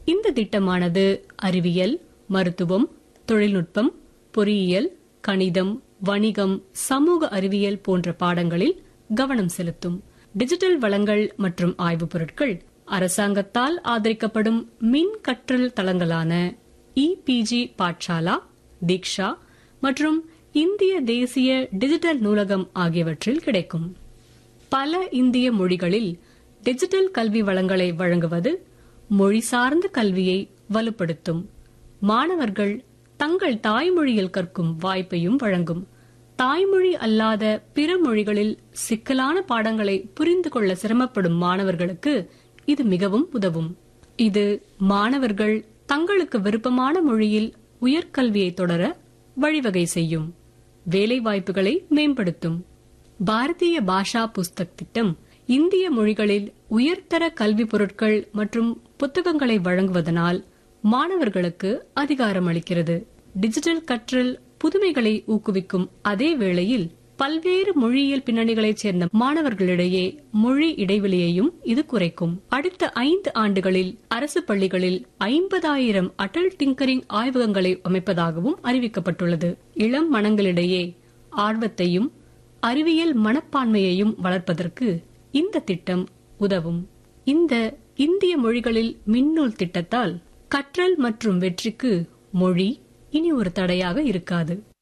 இந்த திட்டமானது அறிவியல் மருத்துவம் தொழில்நுட்பம் பொறியியல் கணிதம் வணிகம் சமூக அறிவியல் போன்ற பாடங்களில் கவனம் செலுத்தும் டிஜிட்டல் வளங்கள் மற்றும் ஆய்வுப் பொருட்கள் அரசாங்கத்தால் ஆதரிக்கப்படும் மின் கற்றல் தளங்களான இபிஜி பாட்சாலா தீக்ஷா மற்றும் இந்திய தேசிய டிஜிட்டல் நூலகம் ஆகியவற்றில் கிடைக்கும் பல இந்திய மொழிகளில் டிஜிட்டல் கல்வி வளங்களை வழங்குவது மொழி சார்ந்த கல்வியை வலுப்படுத்தும் மாணவர்கள் தங்கள் தாய்மொழியில் கற்கும் வாய்ப்பையும் வழங்கும் தாய்மொழி அல்லாத பிற மொழிகளில் சிக்கலான பாடங்களை புரிந்து கொள்ள சிரமப்படும் மாணவர்களுக்கு இது மிகவும் உதவும் இது மாணவர்கள் தங்களுக்கு விருப்பமான மொழியில் உயர்கல்வியை தொடர வழிவகை செய்யும் வேலை வாய்ப்புகளை மேம்படுத்தும் பாரதிய பாஷா புஸ்தக் திட்டம் இந்திய மொழிகளில் உயர்தர கல்வி பொருட்கள் மற்றும் புத்தகங்களை வழங்குவதனால் மாணவர்களுக்கு அதிகாரம் அளிக்கிறது டிஜிட்டல் கற்றல் புதுமைகளை ஊக்குவிக்கும் அதே வேளையில் பல்வேறு மொழியியல் பின்னணிகளைச் சேர்ந்த மாணவர்களிடையே மொழி இடைவெளியையும் இது குறைக்கும் அடுத்த ஐந்து ஆண்டுகளில் அரசு பள்ளிகளில் ஐம்பதாயிரம் அடல் டிங்கரிங் ஆய்வகங்களை அமைப்பதாகவும் அறிவிக்கப்பட்டுள்ளது இளம் மனங்களிடையே ஆர்வத்தையும் அறிவியல் மனப்பான்மையையும் வளர்ப்பதற்கு இந்த திட்டம் உதவும் இந்த இந்திய மொழிகளில் மின்னூல் திட்டத்தால் கற்றல் மற்றும் வெற்றிக்கு மொழி இனி ஒரு தடையாக இருக்காது